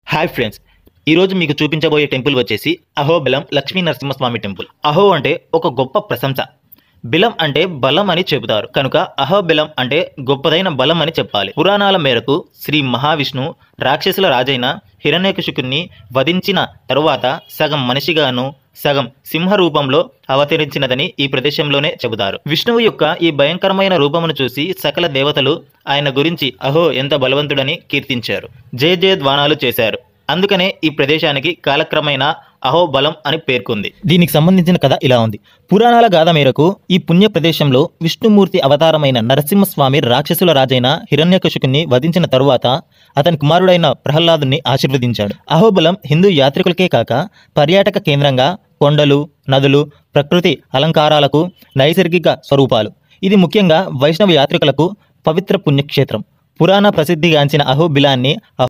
hi friends ఈరోజు మీకు చూపించబోయే టెంపుల్ వచ్చేసి అహోబిలం లక్ష్మీ నరసింహస్వామి టెంపుల్ అహో అంటే ఒక గొప్ప ప్రశంస బిలం అంటే బలం అని చెబుతారు కనుక అహోబిలం అంటే గొప్పదైన బలం అని చెప్పాలి పురాణాల మేరకు శ్రీ మహావిష్ణు రాక్షసుల రాజైన హిరణ్యకశికుణ్ణి వధించిన తరువాత సగం మనిషిగాను సగం సింహ రూపంలో అవతరించినదని ఈ ప్రదేశంలోనే చెబుతారు విష్ణువు యొక్క ఈ భయంకరమైన రూపమును చూసి సకల దేవతలు ఆయన గురించి అహో ఎంత బలవంతుడని కీర్తించారు జయ జయ ధ్వానాలు చేశారు అందుకనే ఈ ప్రదేశానికి కాలక్రమేణా అహోబలం అని పేర్కొంది దీనికి సంబంధించిన కథ ఇలా ఉంది పురాణాల గాథ మేరకు ఈ పుణ్య ప్రదేశంలో విష్ణుమూర్తి అవతారమైన నరసింహస్వామి రాక్షసుల రాజైన హిరణ్యకశుకుని వధించిన తరువాత అతని కుమారుడైన ప్రహ్లాదుని ఆశీర్వదించాడు అహోబలం హిందూ యాత్రికులకే కాక పర్యాటక కేంద్రంగా కొండలు నదులు ప్రకృతి అలంకారాలకు నైసర్గిక స్వరూపాలు ఇది ముఖ్యంగా వైష్ణవ యాత్రికులకు పవిత్ర పుణ్యక్షేత్రం పురాణ ప్రసిద్ధిగాంచిన అహోబిలాన్ని